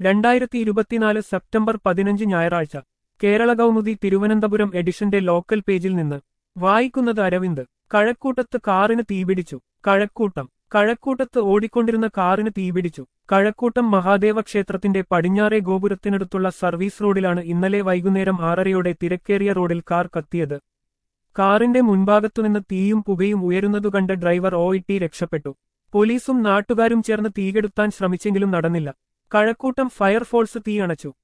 രണ്ടായിരത്തി ഇരുപത്തിനാല് സെപ്റ്റംബർ പതിനഞ്ച് ഞായറാഴ്ച കേരള കൗമുദി തിരുവനന്തപുരം എഡിഷന്റെ ലോക്കൽ പേജിൽ നിന്ന് വായിക്കുന്നത് അരവിന്ദ് കഴക്കൂട്ടത്ത് കാറിന് തീപിടിച്ചു കഴക്കൂട്ടം കഴക്കൂട്ടത്ത് ഓടിക്കൊണ്ടിരുന്ന കാറിന് തീപിടിച്ചു കഴക്കൂട്ടം മഹാദേവ ക്ഷേത്രത്തിന്റെ പടിഞ്ഞാറേ ഗോപുരത്തിനടുത്തുള്ള സർവീസ് റോഡിലാണ് ഇന്നലെ വൈകുന്നേരം ആറരയോടെ തിരക്കേറിയ റോഡിൽ കാർ കത്തിയത് കാറിന്റെ മുൻഭാഗത്തുനിന്ന് തീയും പുകയും ഉയരുന്നതു കണ്ട് ഡ്രൈവർ ഒ ഇട്ടി രക്ഷപ്പെട്ടു പോലീസും നാട്ടുകാരും ചേർന്ന് തീകെടുത്താൻ ശ്രമിച്ചെങ്കിലും നടന്നില്ല കഴക്കൂട്ടം ഫയർഫോഴ്സ് തീ അണച്ചു